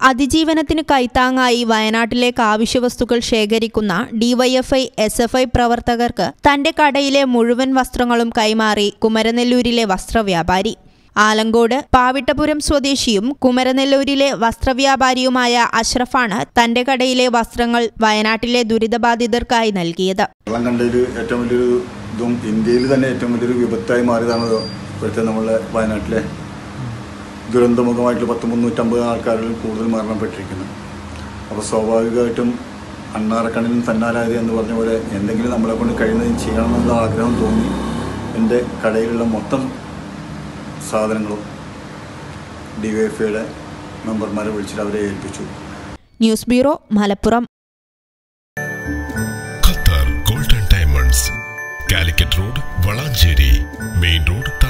അതിജീവനത്തിന് കൈത്താങ്ങായി വയനാട്ടിലേക്ക് ആവശ്യവസ്തുക്കൾ ശേഖരിക്കുന്ന ഡിവൈഎഫ്ഐ എസ് എഫ് ഐ പ്രവർത്തകർക്ക് തന്റെ കടയിലെ മുഴുവൻ വസ്ത്രങ്ങളും കൈമാറി കുമരനെല്ലൂരിലെ വസ്ത്രവ്യാപാരി ആലങ്കോട് പാവിട്ടപുരം സ്വദേശിയും കുമരനെല്ലൂരിലെ വസ്ത്രവ്യാപാരിയുമായ അഷ്റഫാണ് തന്റെ കടയിലെ വസ്ത്രങ്ങൾ വയനാട്ടിലെ ദുരിതബാധിതർക്കായി നൽകിയത് വെള്ളം കണ്ടതിൽ ഏറ്റവും വലിയൊരു ഇതും ഇന്ത്യയിൽ തന്നെ ഏറ്റവും വലിയൊരു വിപത്തായി മാറിയതാണ് ഇപ്പോഴത്തെ നമ്മളെ വയനാട്ടിലെ ദുരന്തമുഖമായിട്ടുള്ള പത്ത് മുന്നൂറ്റമ്പത് ആൾക്കാരിൽ കൂടുതൽ മരണപ്പെട്ടിരിക്കുന്നത് അപ്പോൾ സ്വാഭാവികമായിട്ടും അണ്ണാറക്കണ്ണിനും തന്നാലായത് എന്ന് പറഞ്ഞ പോലെ എന്തെങ്കിലും നമ്മളെ കൊണ്ട് കഴിയുന്നതും ചെയ്യണമെന്നുള്ള ആഗ്രഹം തോന്നി എൻ്റെ കടയിലുള്ള മൊത്തം സാധനങ്ങളും ഡി വൈ എഫ് ഐയുടെ മെമ്പർമാരെ വിളിച്ചിട്ട് അവരെ ഏൽപ്പിച്ചു news bureau Malappuram Qatar golden diamonds Calicut road Valanchery main road